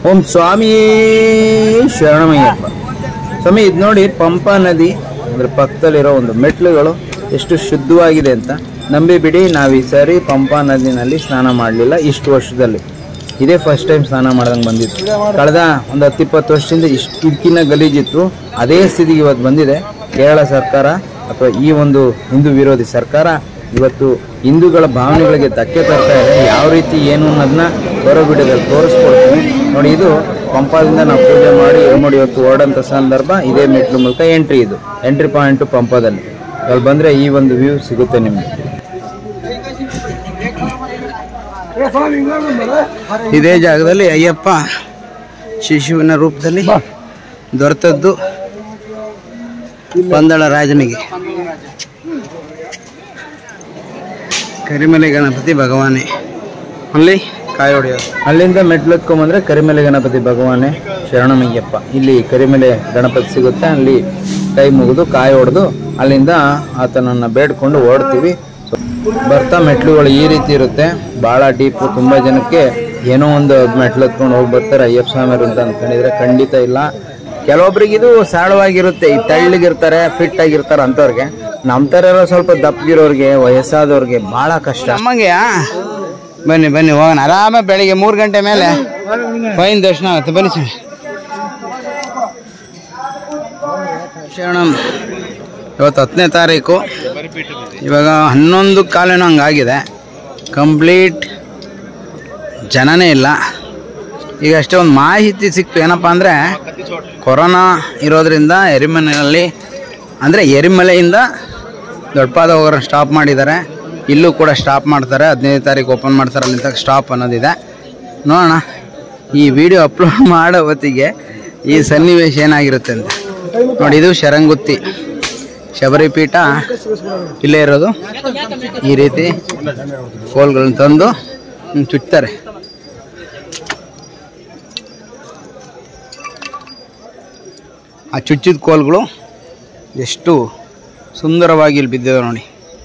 ಓಂ ಸ್ವಾಮಿ ಶರಣಮಯ್ಯಪ್ಪ ಸ್ವಾಮಿ ಇದು ನೋಡಿ ಪಂಪಾ ನದಿ ಅದ್ರ ಪಕ್ಕದಲ್ಲಿರೋ ಒಂದು ಮೆಟ್ಲುಗಳು ಎಷ್ಟು ಶುದ್ಧವಾಗಿದೆ ಅಂತ ನಂಬಿ ಬಿಡಿ ನಾವು ಈ ಸಾರಿ ಪಂಪಾ ನದಿನಲ್ಲಿ ಸ್ನಾನ ಮಾಡಲಿಲ್ಲ ಇಷ್ಟು ವರ್ಷದಲ್ಲಿ ಇದೇ ಫಸ್ಟ್ ಟೈಮ್ ಸ್ನಾನ ಮಾಡ್ದಂಗೆ ಬಂದಿತ್ತು ಕಳೆದ ಒಂದು ಹತ್ತಿಪ್ಪತ್ತು ವರ್ಷದಿಂದ ಇಷ್ಟು ಇದಕ್ಕಿನ್ನ ಗಲೀಜಿತ್ತು ಅದೇ ಸ್ಥಿತಿಗೆ ಇವತ್ತು ಬಂದಿದೆ ಕೇರಳ ಸರ್ಕಾರ ಅಥವಾ ಈ ಒಂದು ಹಿಂದೂ ವಿರೋಧಿ ಸರ್ಕಾರ ಇವತ್ತು ಹಿಂದೂಗಳ ಭಾವನೆಗಳಿಗೆ ಧಕ್ಕೆ ತರ್ತಾ ಇದೆ ಯಾವ ರೀತಿ ಏನು ಅನ್ನೋದನ್ನ ಹೊರಬಿಡದಲ್ಲಿ ತೋರಿಸ್ಕೊಡ್ತೀನಿ ನೋಡಿ ಇದು ಪಂಪಾದಿಂದ ನಾವು ಪೂಜೆ ಮಾಡಿ ನೋಡಿ ಇವತ್ತು ಹೊರಡಂಥ ಸಂದರ್ಭ ಇದೇ ಮೆಟ್ಲು ಮೂಲಕ ಎಂಟ್ರಿ ಇದು ಎಂಟ್ರಿ ಪಾಯಿಂಟು ಪಂಪದಲ್ಲಿ ಅಲ್ಲಿ ಬಂದರೆ ಈ ಒಂದು ವ್ಯೂ ಸಿಗುತ್ತೆ ನಿಮಗೆ ಇದೇ ಜಾಗದಲ್ಲಿ ಅಯ್ಯಪ್ಪ ಶಿಶುವಿನ ರೂಪದಲ್ಲಿ ದೊರೆತದ್ದು ಪಂದಳ ರಾಜನಿಗೆ ಕರಿಮಲೆ ಗಣಪತಿ ಭಗವಾನೆ ಅಲ್ಲಿ ಕಾಯಿ ಹೊಡೆಯೋದು ಅಲ್ಲಿಂದ ಮೆಟ್ಲು ಎತ್ಕೊಂಬಂದ್ರೆ ಕರಿಮಲೆ ಗಣಪತಿ ಭಗವಾನೆ ಶರಣಮಯ್ಯಪ್ಪ ಇಲ್ಲಿ ಕರಿಮಲೆ ಗಣಪತಿ ಸಿಗುತ್ತೆ ಅಲ್ಲಿ ಕೈ ಮುಗಿದು ಕಾಯಿ ಹೊಡೆದು ಅಲ್ಲಿಂದ ಆತನನ್ನ ಬೇಡ್ಕೊಂಡು ಓಡ್ತೀವಿ ಸೊ, ಬರ್ತಾ ಮೆಟ್ಲುಗಳು ಈ ರೀತಿ ಇರುತ್ತೆ ಭಾಳ ಡೀಪ್ ತುಂಬ ಜನಕ್ಕೆ ಏನೋ ಒಂದು ಮೆಟ್ಲು ಎತ್ಕೊಂಡು ಹೋಗಿ ಬರ್ತಾರೆ ಅಯ್ಯಪ್ಪ ಸ್ವಾಮಿಯರು ಅಂತ ಅನ್ಕೊಂಡಿದ್ರೆ ಖಂಡಿತ ಇಲ್ಲ ಕೆಲವೊಬ್ರಿಗೆ ಇದು ಸರಳವಾಗಿರುತ್ತೆ ಈ ತೆಳ್ಳಗಿರ್ತಾರೆ ಫಿಟ್ ಆಗಿರ್ತಾರೆ ಅಂಥವ್ರಿಗೆ ನಮ್ಮ ಥರ ಇರೋ ಸ್ವಲ್ಪ ದಪ್ಪಗಿರೋರಿಗೆ ವಯಸ್ಸಾದವ್ರಿಗೆ ಭಾಳ ಕಷ್ಟ ನಮಗೆ ಬನ್ನಿ ಬನ್ನಿ ಹೋಗೋಣ ಆರಾಮ ಬೆಳಿಗ್ಗೆ ಮೂರು ಗಂಟೆ ಮೇಲೆ ಫೈನ್ ದರ್ಶನ ಆಗುತ್ತೆ ಬನ್ನಿ ಸ್ವಾಮಿ ಶರಣಂ ಇವತ್ತು ಹತ್ತನೇ ತಾರೀಕು ಇವಾಗ ಹನ್ನೊಂದು ಕಾಲೇನೋ ಹಂಗಾಗಿದೆ ಕಂಪ್ಲೀಟ್ ಜನನೇ ಇಲ್ಲ ಈಗ ಅಷ್ಟೇ ಒಂದು ಮಾಹಿತಿ ಸಿಕ್ತು ಏನಪ್ಪ ಅಂದರೆ ಕೊರೋನಾ ಇರೋದ್ರಿಂದ ಎರಿಮನೆಯಲ್ಲಿ ಅಂದರೆ ಎರಿಮಲೆಯಿಂದ ದೊಡ್ಡಪಾದ ಹೋಗೋರು ಸ್ಟಾಪ್ ಮಾಡಿದ್ದಾರೆ ಇಲ್ಲೂ ಕೂಡ ಸ್ಟಾಪ್ ಮಾಡ್ತಾರೆ ಹದಿನೈದು ತಾರೀಕು ಓಪನ್ ಮಾಡ್ತಾರೆ ಅಲ್ಲಿ ತನಕ ಸ್ಟಾಪ್ ಅನ್ನೋದಿದೆ ನೋಡೋಣ ಈ ವಿಡಿಯೋ ಅಪ್ಲೋಡ್ ಮಾಡೋ ಹೊತ್ತಿಗೆ ಈ ಸನ್ನಿವೇಶ ಏನಾಗಿರುತ್ತೆ ಅಂತ ನೋಡಿ ಇದು ಶರಂಗುತ್ತಿ ಶಬರಿ ಪೀಠ ಇಲ್ಲೇ ಇರೋದು ಈ ರೀತಿ ಕೋಲ್ಗಳನ್ನ ತಂದು ಹಿಂಗ್ ಚುಚ್ತಾರೆ ಆ ಚುಚ್ಚಿದ ಕೋಲ್ಗಳು ಎಷ್ಟು ಸುಂದರವಾಗಿ ಇಲ್ಲಿ ಬಿದ್ದಿದೆ ನೋಡಿ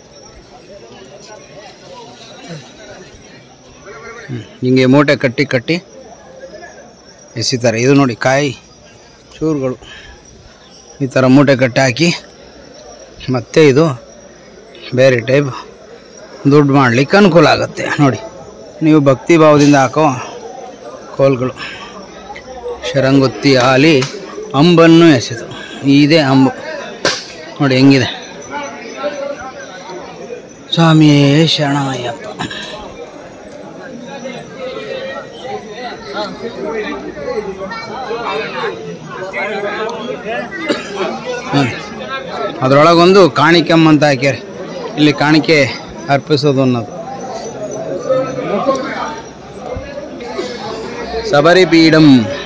ಹ್ಮ್. ಹಿಂಗೆ ಮೂಟೆ ಕಟ್ಟಿ ಕಟ್ಟಿ ಎಸಿತಾರೆ ಇದು ನೋಡಿ ಕಾಯಿ ಚೂರುಗಳು ಈ ಥರ ಮೂಟೆ ಕಟ್ಟಿ ಹಾಕಿ ಮತ್ತೆ ಇದು ಬೇರೆ ಟೈಪ್ ದುಡ್ಡು ಮಾಡಲಿಕ್ಕೆ ಅನುಕೂಲ ಆಗುತ್ತೆ ನೋಡಿ ನೀವು ಭಕ್ತಿ ಭಾವದಿಂದ ಹಾಕೋ ಕೋಲ್ಗಳು ಶರಂಗುತ್ತಿ ಹಾಲಿ ಅಂಬನ್ನು ಎಸೆದು ಇದೇ ಅಂಬು ನೋಡಿ ಹೆಂಗಿದೆ ಸ್ವಾಮಿಯೇ ಶರಣಮಯ್ಯಪ್ಪ ನೋಡಿ ಅದರೊಳಗೊಂದು ಕಾಣಿಕೆಮ್ಮ ಅಂತ ಹಾಕ್ಯಾರೆ ಇಲ್ಲಿ ಕಾಣಿಕೆ ಅರ್ಪಿಸೋದು ಅನ್ನೋದು ಸಬರಿ ಪೀಡಂ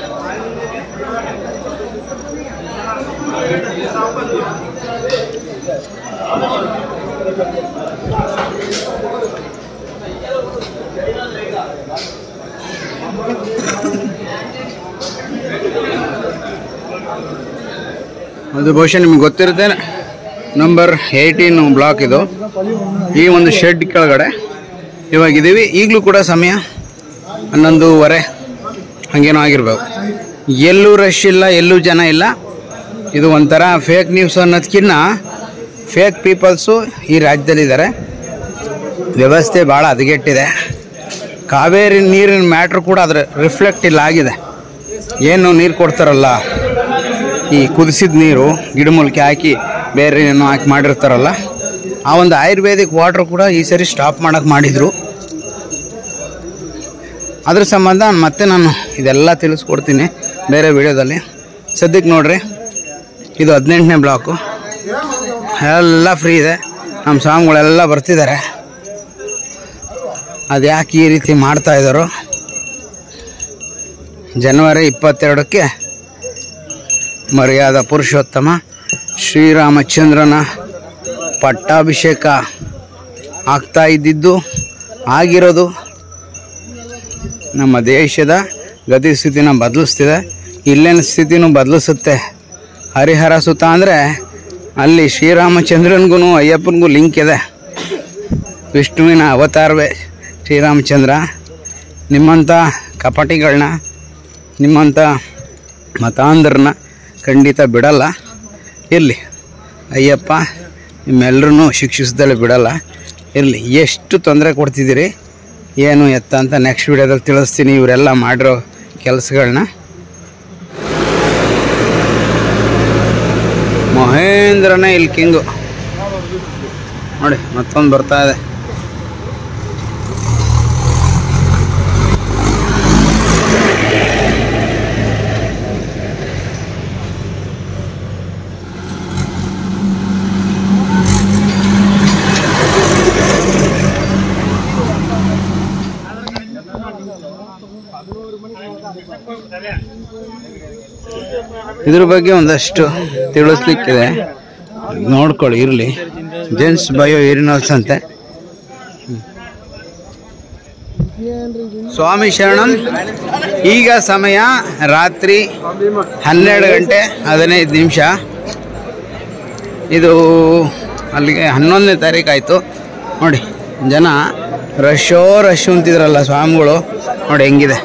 ಅದು ಬಹುಶಃ ನಿಮ್ಗೆ ಗೊತ್ತಿರುತ್ತೆ ನಂಬರ್ ಏಯ್ಟೀನ್ ಬ್ಲಾಕ್ ಇದು ಈ ಒಂದು ಶೆಡ್ ಕೆಳಗಡೆ ಇವಾಗ ಇದೀವಿ ಈಗಲೂ ಕೂಡ ಸಮಯ ಹನ್ನೊಂದೂವರೆ ಹಾಗೇನೋ ಆಗಿರ್ಬೇಕು ಎಲ್ಲೂ ರಶ್ ಇಲ್ಲ ಎಲ್ಲೂ ಜನ ಇಲ್ಲ ಇದು ಒಂಥರ ಫೇಕ್ ನ್ಯೂಸ್ ಅನ್ನೋದಕ್ಕಿಂತ ಫೇಕ್ ಪೀಪಲ್ಸು ಈ ರಾಜ್ಯದಲ್ಲಿದ್ದಾರೆ ವ್ಯವಸ್ಥೆ ಭಾಳ ಹದಗೆಟ್ಟಿದೆ ಕಾವೇರಿ ನೀರಿನ ಮ್ಯಾಟ್ರ್ ಕೂಡ ಅದರ ರಿಫ್ಲೆಕ್ಟ್ ಇಲ್ಲ ಆಗಿದೆ ಏನು ನೀರು ಕೊಡ್ತಾರಲ್ಲ ಈ ಕುದಿಸಿದ ನೀರು ಗಿಡಮೂಲಿಕೆ ಹಾಕಿ ಬೇರೆ ಏನೋ ಹಾಕಿ ಮಾಡಿರ್ತಾರಲ್ಲ ಆ ಒಂದು ಆಯುರ್ವೇದಿಕ್ ವಾಟ್ರ್ ಕೂಡ ಈ ಸರಿ ಸ್ಟಾಪ್ ಮಾಡೋಕೆ ಮಾಡಿದರು ಅದ್ರ ಸಂಬಂಧ ಮತ್ತೆ ನಾನು ಇದೆಲ್ಲ ತಿಳಿಸ್ಕೊಡ್ತೀನಿ ಬೇರೆ ವಿಡಿಯೋದಲ್ಲಿ ಸದ್ಯಕ್ಕೆ ನೋಡ್ರಿ ಇದು ಹದಿನೆಂಟನೇ ಬ್ಲಾಕು ಎಲ್ಲ ಫ್ರೀ ಇದೆ ನಮ್ಮ ಸ್ವಾಮಿಗಳೆಲ್ಲ ಬರ್ತಿದ್ದಾರೆ ಅದು ಯಾಕೆ ಈ ರೀತಿ ಮಾಡ್ತಾ ಇದ್ದಾರೋ ಜನವರಿ ಇಪ್ಪತ್ತೆರಡಕ್ಕೆ ಮರ್ಯಾದ ಪುರುಷೋತ್ತಮ ಶ್ರೀರಾಮಚಂದ್ರನ ಪಟ್ಟಾಭಿಷೇಕ ಆಗ್ತಾ ಇದ್ದಿದ್ದು ಆಗಿರೋದು ನಮ್ಮ ದೇಶದ ಗತಿ ಸ್ಥಿತಿನ ಬದಲಿಸ್ತಿದೆ ಇಲ್ಲಿನ ಸ್ಥಿತಿನೂ ಬದಲಿಸುತ್ತೆ ಹರಿಹರ ಸುತ ಅಂದರೆ ಅಲ್ಲಿ ಶ್ರೀರಾಮಚಂದ್ರನಿಗೂ ಅಯ್ಯಪ್ಪನಿಗೂ ಲಿಂಕ್ ಇದೆ ವಿಷ್ಣುವಿನ ಅವತಾರವೇ ಶ್ರೀರಾಮಚಂದ್ರ ನಿಮ್ಮಂಥ ಕಪಟಿಗಳನ್ನ ನಿಮ್ಮಂಥ ಮತಾಂಧರನ್ನ ಖಂಡಿತ ಬಿಡಲ್ಲ ಇರಲಿ ಅಯ್ಯಪ್ಪ ನಿಮ್ಮೆಲ್ಲರೂ ಶಿಕ್ಷಿಸ್ದಲ್ಲೇ ಬಿಡಲ್ಲ ಇರಲಿ ಎಷ್ಟು ತೊಂದರೆ ಕೊಡ್ತಿದ್ದೀರಿ ಏನು ಎತ್ತ ಅಂತ ನೆಕ್ಸ್ಟ್ ವಿಡಿಯೋದಲ್ಲಿ ತಿಳಿಸ್ತೀನಿ ಇವರೆಲ್ಲ ಮಾಡಿರೋ ಕೆಲಸಗಳನ್ನ ಮಹೇಂದ್ರನೇ ಇಲ್ಲಿ ಕಿಂಗು ನೋಡಿ ಮತ್ತೊಂದು ಬರ್ತಾ ಇದೆ ಇದ್ರ ಬಗ್ಗೆ ಒಂದಷ್ಟು ತಿಳಿಸ್ಲಿಕ್ಕಿದೆ ನೋಡ್ಕೊಳ್ಳಿ ಇರಲಿ ಜೆಂಟ್ಸ್ ಬಯೋ ಏರಿನಲ್ಸ್ ಅಂತೆ ಸ್ವಾಮಿ ಶರಣಂ ಈಗ ಸಮಯ ರಾತ್ರಿ ಹನ್ನೆರಡು ಗಂಟೆ ಹದಿನೈದು ನಿಮಿಷ ಇದು ಅಲ್ಲಿಗೆ ಹನ್ನೊಂದನೇ ತಾರೀಕು ಆಯಿತು ನೋಡಿ ಜನ ರಶೋ ರಶ್ ಅಂತಿದ್ರಲ್ಲ ಸ್ವಾಮಿಗಳು ನೋಡಿ ಹೆಂಗಿದೆ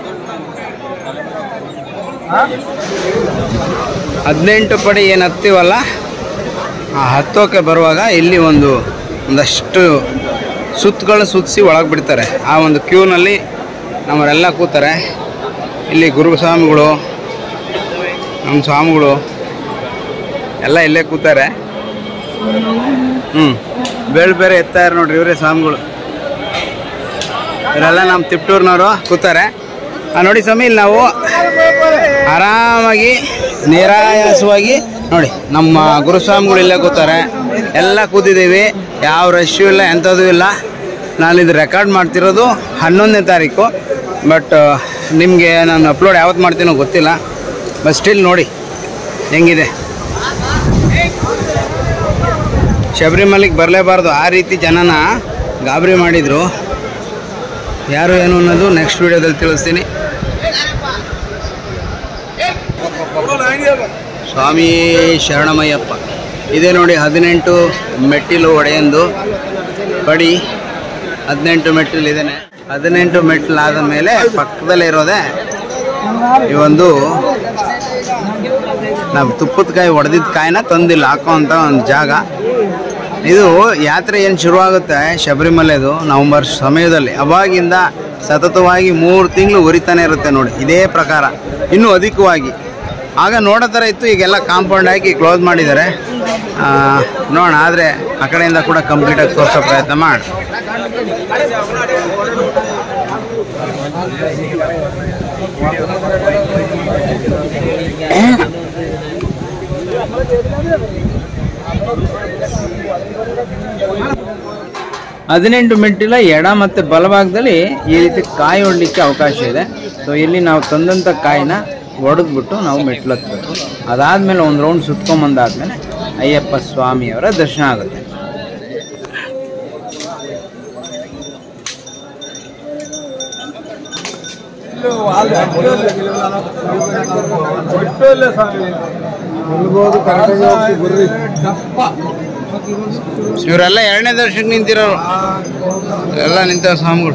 ಹದಿನೆಂಟು ಪಡಿ ಏನು ಹತ್ತೀವಲ್ಲ ಆ ಹತ್ತೋಕೆ ಬರುವಾಗ ಇಲ್ಲಿ ಒಂದು ಒಂದಷ್ಟು ಸುತ್ತುಗಳು ಸುತ್ತಿಸಿ ಒಳಗೆ ಬಿಡ್ತಾರೆ ಆ ಒಂದು ಕ್ಯೂನಲ್ಲಿ ನಮ್ಮವರೆಲ್ಲ ಕೂತಾರೆ ಇಲ್ಲಿ ಗುರು ಸ್ವಾಮಿಗಳು ನಮ್ಮ ಸ್ವಾಮಿಗಳು ಎಲ್ಲ ಇಲ್ಲೇ ಕೂತಾರೆ ಹ್ಞೂ ಬೇರೆ ಬೇರೆ ಎತ್ತಾರೆ ನೋಡ್ರಿ ಇವರೇ ಸ್ವಾಮಿಗಳು ಇವರೆಲ್ಲ ನಮ್ಮ ತಿಪ್ಟೂರ್ನವರು ಕೂತಾರೆ ಆ, ನೋಡಿ ಸ್ವಾಮಿ ಇಲ್ಲಿ ನಾವು ಆರಾಮಾಗಿ ನಿರಾಯಾಸವಾಗಿ ನೋಡಿ ನಮ್ಮ ಗುರುಸ್ವಾಮಿಗಳು ಇಲ್ಲೇ ಕೂತಾರೆ ಎಲ್ಲ ಕೂತಿದ್ದೀವಿ ಯಾವ ರಶ್ಯೂ ಇಲ್ಲ ಎಂಥದ್ದು ಇಲ್ಲ ನಾನು ಇದು ರೆಕಾರ್ಡ್ ಮಾಡ್ತಿರೋದು ಹನ್ನೊಂದನೇ ತಾರೀಕು ಬಟ್ ನಿಮಗೆ ನಾನು ಅಪ್ಲೋಡ್ ಯಾವತ್ತು ಮಾಡ್ತೀನೋ ಗೊತ್ತಿಲ್ಲ ಬಟ್ ಸ್ಟಿಲ್ ನೋಡಿ ಹೆಂಗಿದೆ ಶಬರಿಮಲೆಗೆ ಬರಲೇಬಾರ್ದು ಆ ರೀತಿ ಜನನ ಗಾಬರಿ ಮಾಡಿದರು ಯಾರು ಏನು ಅನ್ನೋದು ನೆಕ್ಸ್ಟ್ ವಿಡಿಯೋದಲ್ಲಿ ತಿಳಿಸ್ತೀನಿ ಸ್ವಾಮಿ ಶರಣಮಯ್ಯಪ್ಪ ಇದೇ ನೋಡಿ ಹದಿನೆಂಟು ಮೆಟ್ಟಿಲು ಒಡೆಯಂದು ಪಡಿ ಹದಿನೆಂಟು ಮೆಟ್ಟಿಲು ಇದೇನೆ ಹದಿನೆಂಟು ಮೆಟ್ಟಿಲಾದ ಮೇಲೆ ಪಕ್ಕದಲ್ಲೇ ಇರೋದೇ ಈ ಒಂದು ನಾವು ತುಪ್ಪದ ಕಾಯಿ ಹೊಡೆದಿದ್ದ ಕಾಯಿನ ತಂದಿಲ್ಲ ಹಾಕೋ ಅಂತ ಒಂದು ಜಾಗ ಇದು ಯಾತ್ರೆ ಏನು ಶುರುವಾಗುತ್ತೆ ಶಬರಿಮಲೆದು ನವಂಬರ್ ಸಮಯದಲ್ಲಿ ಅವಾಗಿಂದ ಸತತವಾಗಿ ಮೂರು ತಿಂಗಳು ಉರಿತಾನೆ ಇರುತ್ತೆ ನೋಡಿ ಇದೇ ಪ್ರಕಾರ ಇನ್ನೂ ಅಧಿಕವಾಗಿ ಆಗ ನೋಡೋ ಥರ ಇತ್ತು ಈಗೆಲ್ಲ ಕಾಂಪೌಂಡ್ ಹಾಕಿ ಕ್ಲೋಸ್ ಮಾಡಿದ್ದಾರೆ ಆ, ನೋಡೋಣ ಆದರೆ ಆ ಕಡೆಯಿಂದ ಕೂಡ ಕಂಪ್ಲೀಟಾಗಿ ತೋರಿಸೋ ಪ್ರಯತ್ನ ಮಾಡಿ ಹದಿನೆಂಟು ಮೆಟ್ಟಿಲ ಎಡ ಮತ್ತು ಬಲಭಾಗದಲ್ಲಿ ಈ ರೀತಿ ಕಾಯಿ ಹೊಡ್ಲಿಕ್ಕೆ ಅವಕಾಶ ಇದೆ ಸೊ ಇಲ್ಲಿ ನಾವು ತಂದಂಥ ಕಾಯಿನ ಹೊಡೆದ್ಬಿಟ್ಟು ನಾವು ಮೆಟ್ಲು ಹತ್ಬೇಕು ಅದಾದಮೇಲೆ ಒಂದು ರೌಂಡ್ ಸುತ್ಕೊಂಬಂದಾದ್ಮೇಲೆ ಅಯ್ಯಪ್ಪ ಸ್ವಾಮಿಯವರ ದರ್ಶನ ಆಗುತ್ತೆ ಇವರೆಲ್ಲ ಎರಡನೇ ದರ್ಶನಕ್ಕೆ ನಿಂತಿರೋರು ಎಲ್ಲ ನಿಂತ ಸ್ವಾಮಿಗಳು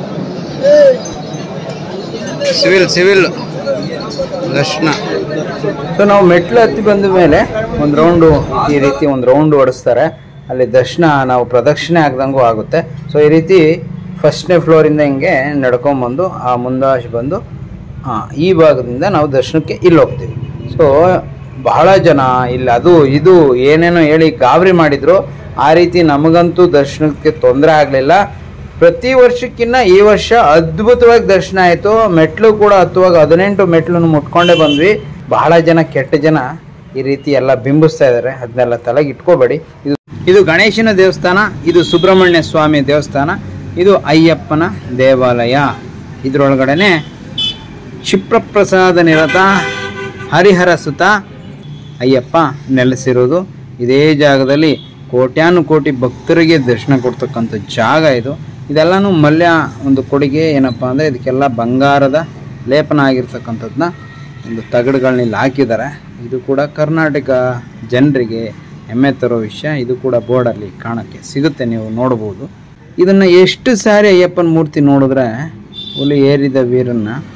ಸಿವಿಲ್ ಸಿವಿಲ್ ದರ್ಶನ ಸೊ ನಾವು ಮೆಟ್ಲು ಹತ್ತಿ ಬಂದ ಮೇಲೆ ಒಂದು ರೌಂಡು ಈ ರೀತಿ ಒಂದು ರೌಂಡ್ ಹೊಡಿಸ್ತಾರೆ ಅಲ್ಲಿ ದರ್ಶನ ನಾವು ಪ್ರದಕ್ಷಿಣೆ ಆಗ್ದಂಗೂ ಆಗುತ್ತೆ ಸೊ ಈ ರೀತಿ ಫಸ್ಟ್ನೇ ಫ್ಲೋರಿಂದ ಹಿಂಗೆ ನಡ್ಕೊಂಬಂದು ಆ ಮುಂದಾಶ್ ಬಂದು ಹಾಂ ಈ ಭಾಗದಿಂದ ನಾವು ದರ್ಶನಕ್ಕೆ ಇಲ್ಲಿ ಹೋಗ್ತೀವಿ ಸೊ ಬಹಳ ಜನ ಇಲ್ಲಿ ಅದು ಇದು ಏನೇನೋ ಹೇಳಿ ಗಾಬರಿ ಮಾಡಿದ್ರು ಆ ರೀತಿ ನಮಗಂತೂ ದರ್ಶನಕ್ಕೆ ತೊಂದರೆ ಆಗಲಿಲ್ಲ ಪ್ರತಿ ವರ್ಷಕ್ಕಿಂತ ಈ ವರ್ಷ ಅದ್ಭುತವಾಗಿ ದರ್ಶನ ಆಯಿತು ಮೆಟ್ಲು ಕೂಡ ಹತ್ತುವಾಗ ಹದಿನೆಂಟು ಮೆಟ್ಲನ್ನು ಮುಟ್ಕೊಂಡೇ ಬಂದ್ವಿ ಬಹಳ ಜನ ಕೆಟ್ಟ ಜನ ಈ ರೀತಿ ಎಲ್ಲ ಬಿಂಬಿಸ್ತಾ ಇದ್ದಾರೆ ಅದನ್ನೆಲ್ಲ ತಲೆಗೆ ಇಟ್ಕೋಬೇಡಿ ಇದು ಇದು ಗಣೇಶನ ದೇವಸ್ಥಾನ ಇದು ಸುಬ್ರಹ್ಮಣ್ಯ ಸ್ವಾಮಿ ದೇವಸ್ಥಾನ ಇದು ಅಯ್ಯಪ್ಪನ ದೇವಾಲಯ ಇದರೊಳಗಡೆನೆ ಕ್ಷಿಪ್ರಪ್ರಸಾದ ನಿರತ ಹರಿಹರ ಸುತ ಅಯ್ಯಪ್ಪ ನೆಲೆಸಿರೋದು ಇದೇ ಜಾಗದಲ್ಲಿ ಕೋಟ್ಯಾನು ಕೋಟಿ ಭಕ್ತರಿಗೆ ದರ್ಶನ ಕೊಡ್ತಕ್ಕಂಥ ಜಾಗ ಇದು ಇದೆಲ್ಲನೂ ಮಲ್ಯ ಒಂದು ಕೊಡುಗೆ ಏನಪ್ಪ ಅಂದರೆ ಇದಕ್ಕೆಲ್ಲ ಬಂಗಾರದ ಲೇಪನ ಆಗಿರ್ತಕ್ಕಂಥದ್ದನ್ನ ಒಂದು ತಗಡುಗಳನ್ನ ಇಲ್ಲಿ ಹಾಕಿದ್ದಾರೆ ಇದು ಕೂಡ ಕರ್ನಾಟಕ ಜನರಿಗೆ ಹೆಮ್ಮೆ ತರೋ ವಿಷಯ ಇದು ಕೂಡ ಬೋರ್ಡಲ್ಲಿ ಕಾಣೋಕ್ಕೆ ಸಿಗುತ್ತೆ ನೀವು ನೋಡ್ಬೋದು ಇದನ್ನು ಎಷ್ಟು ಸಾರಿ ಅಯ್ಯಪ್ಪನ ಮೂರ್ತಿ ನೋಡಿದ್ರೆ ಹುಲಿ ಏರಿದ ವೀರನ್ನ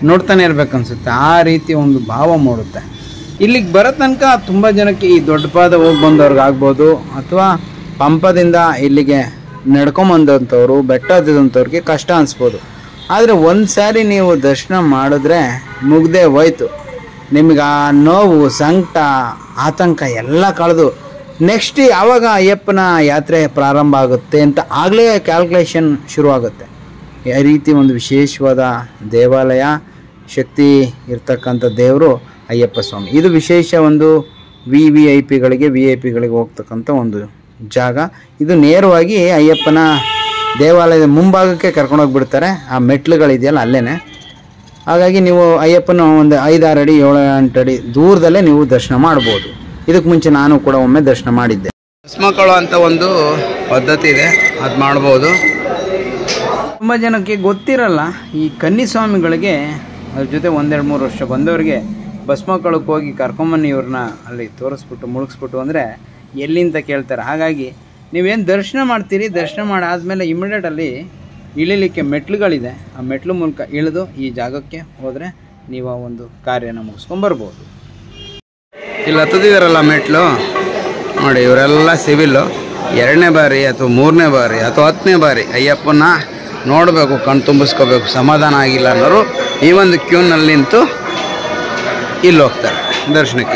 ನೋಡ್ತಾನೆ ಇರ್ಬೇಕು ಅನ್ಸುತ್ತೆ ಆ ರೀತಿ ಒಂದು ಭಾವ ಮೂಡುತ್ತೆ ಇಲ್ಲಿಗೆ ಬರೋ ತನಕ ತುಂಬ ಜನಕ್ಕೆ ಈ ದೊಡ್ಡ ಪಾದ ಹೋಗಿ ಬಂದವ್ರಿಗೆ ಆಗ್ಬೋದು ಅಥವಾ ಪಂಪದಿಂದ ಇಲ್ಲಿಗೆ ನಡ್ಕೊಂಬಂದಂಥವ್ರು ಬೆಟ್ಟ ಹತ್ತಿದಂಥವ್ರಿಗೆ ಕಷ್ಟ ಅನಿಸ್ಬೋದು ಆದರೆ ಒಂದು ಸಾರಿ ನೀವು ದರ್ಶನ ಮಾಡಿದ್ರೆ ಮುಗ್ದೇ ಹೋಯ್ತು ನಿಮ್ಗೆ ಆ ನೋವು ಸಂಕಟ ಆತಂಕ ಎಲ್ಲ ಕಳೆದು ನೆಕ್ಸ್ಟ್ ಯಾವಾಗ ಅಯ್ಯಪ್ಪನ ಯಾತ್ರೆ ಪ್ರಾರಂಭ ಆಗುತ್ತೆ ಅಂತ ಆಗಲೇ ಕ್ಯಾಲ್ಕುಲೇಷನ್ ಶುರುವಾಗುತ್ತೆ ಈ ರೀತಿ ಒಂದು ವಿಶೇಷವಾದ ದೇವಾಲಯ ಶಕ್ತಿ ಇರ್ತಕ್ಕಂಥ ದೇವರು ಅಯ್ಯಪ್ಪ ಸ್ವಾಮಿ ಇದು ವಿಶೇಷ ಒಂದು ವಿ ವಿ ಐ ಪಿಗಳಿಗೆ ವಿ ಐ ಪಿಗಳಿಗೆ ಹೋಗ್ತಕ್ಕಂಥ ಒಂದು ಜಾಗ ಇದು ನೇರವಾಗಿ ಅಯ್ಯಪ್ಪನ ದೇವಾಲಯದ ಮುಂಭಾಗಕ್ಕೆ ಕರ್ಕೊಂಡೋಗಿ ಬಿಡ್ತಾರೆ ಆ ಮೆಟ್ಲುಗಳಿದೆಯಲ್ಲ ಅಲ್ಲೇ ಹಾಗಾಗಿ ನೀವು ಅಯ್ಯಪ್ಪನ ಒಂದು ಐದಾರು ಅಡಿ ಏಳು ಎಂಟು ಅಡಿ ದೂರದಲ್ಲೇ ನೀವು ದರ್ಶನ ಮಾಡ್ಬೋದು ಇದಕ್ಕೆ ಮುಂಚೆ ನಾನು ಕೂಡ ಒಮ್ಮೆ ದರ್ಶನ ಮಾಡಿದ್ದೆ ಭಸ್ಮಕಳು ಅಂತ ಒಂದು ಪದ್ಧತಿ ಇದೆ ಅದು ಮಾಡ್ಬೋದು ತುಂಬ ಜನಕ್ಕೆ ಗೊತ್ತಿರಲ್ಲ ಈ ಕನ್ನಿಸ್ವಾಮಿಗಳಿಗೆ ಅದ್ರ ಜೊತೆ ಒಂದೆರಡು ಮೂರು ವರ್ಷ ಬಂದವರಿಗೆ ಭಸ್ಮಕಳಕ್ಕೆ ಹೋಗಿ ಕರ್ಕೊಂಬನ್ನಿ ಇವ್ರನ್ನ ಅಲ್ಲಿ ತೋರಿಸ್ಬಿಟ್ಟು ಮುಳುಗಿಸ್ಬಿಟ್ಟು ಅಂದರೆ ಎಲ್ಲಿಂತ ಕೇಳ್ತಾರೆ ಹಾಗಾಗಿ ನೀವೇನು ದರ್ಶನ ಮಾಡ್ತೀರಿ ದರ್ಶನ ಮಾಡಾದ್ಮೇಲೆ ಇಮಿಡಿಯೇಟ್ ಅಲ್ಲಿ ಇಳಿಲಿಕ್ಕೆ ಮೆಟ್ಲುಗಳಿದೆ ಆ ಮೆಟ್ಲು ಮೂಲಕ ಇಳಿದು ಈ ಜಾಗಕ್ಕೆ ಹೋದರೆ ನೀವು ಆ ಒಂದು ಕಾರ್ಯನ ಮುಗಿಸ್ಕೊಂಬರ್ಬೋದು ಇಲ್ಲಿ ಹತ್ತದಿದಾರಲ್ಲ ಮೆಟ್ಲು ನೋಡಿ ಇವರೆಲ್ಲ ಸಿವಿಲ್ಲು ಎರಡನೇ ಬಾರಿ ಅಥವಾ ಮೂರನೇ ಬಾರಿ ಅಥವಾ ಹತ್ತನೇ ಬಾರಿ ಅಯ್ಯಪ್ಪನ ನೋಡಬೇಕು ಕಣ್ ತುಂಬಿಸ್ಕೋಬೇಕು ಸಮಾಧಾನ ಆಗಿಲ್ಲ ಅನ್ನೋರು ಈ ಒಂದು ಕ್ಯೂನಲ್ಲಿ ನಿಂತು ಇಲ್ಲಿ ಹೋಗ್ತಾರೆ ದರ್ಶನಕ್ಕೆ